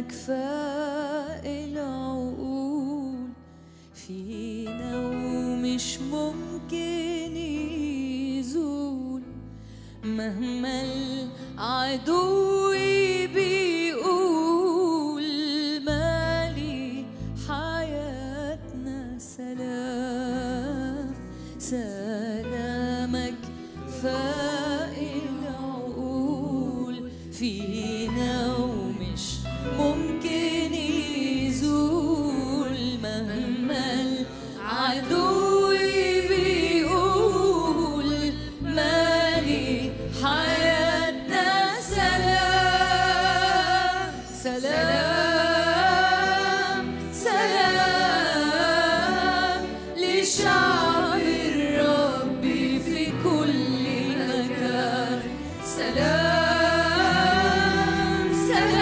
فاق العقول فينا ومش ممكن يزول مهما العدو بيقول مالي حياتنا سلام سلامك فاق العقول فينا ومش ممكن يزول مهما العدو بيقول مالي حياتنا سلام سلام سلام لشعب الرب في كل مكان سلام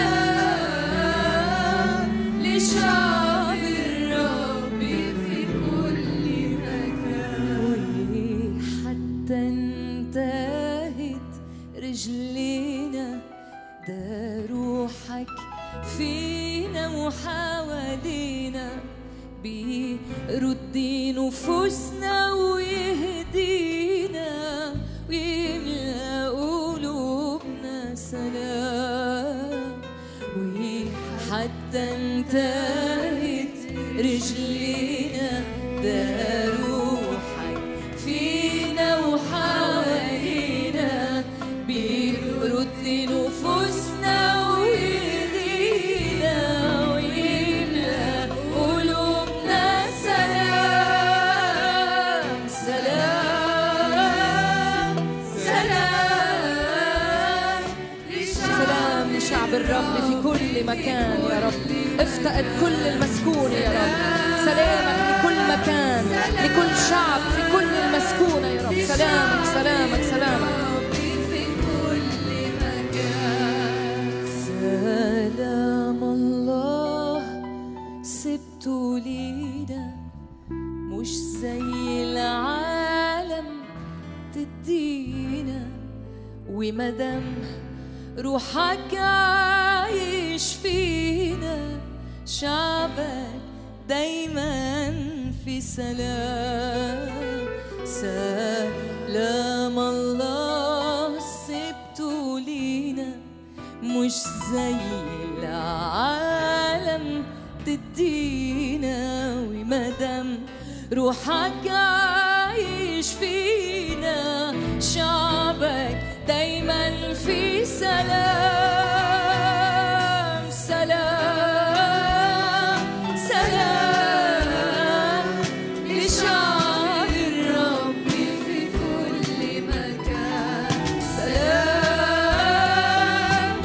سلام لشعب الرب في كل مكان حتى انتهت رجلينا ده روحك فينا وحوالينا بيرد نفوسنا ويهدينا ويملى قلوبنا سلام وحتى انتهت رجلينا ده روحك فينا وحوالينا بيرد نفوسنا ويهدينا ويملى قلوبنا سلام سلام سلام سلام لشعب الرب في كل مكان يا رب افتقد كل المسكون يا رب سلامك لكل مكان لكل شعب في كل المسكونة يا رب سلامك سلامك سلامك في كل مكان سلام الله سبته لينا مش زي العالم تدينا ومدام روحك عايش فينا شعبك دايما في سلام سلام الله سبته لينا مش زي العالم تدينا ومدام روحك عايش فينا شعبك دايما في سلام سلام سلام لشعب الرب في كل مكان سلام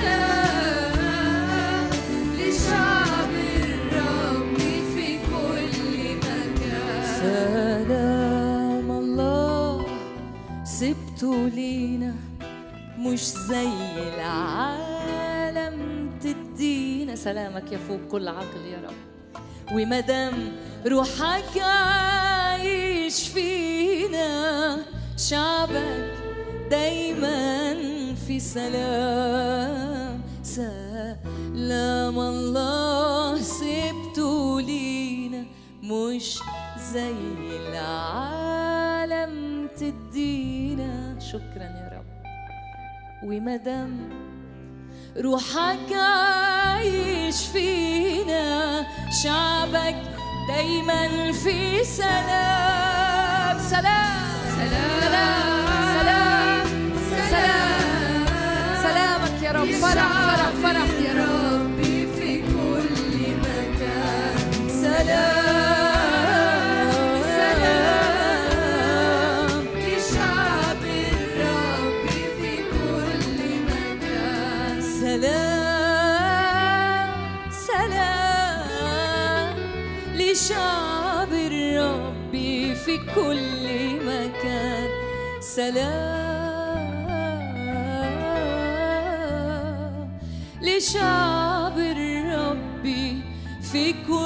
سلام لشعب الرب في كل مكان سلام الله سبته لينا مش زي العالم تدينا سلامك يفوق كل عقل يا رب ومدام روحك عايش فينا شعبك دايما في سلام سلام الله سبته لينا مش زي العالم تدينا شكرا يا رب ومدام روحك عايش فينا شعبك دايما في سلام سلام سلام سلام سلام سلامك يا رب فرح فرح فرح يا رب ربي في كل مكان سلام سلام لشعب الرب في كل مكان سلام سلام لشعب الرب في كل مكان سلام لشعب الرب في كل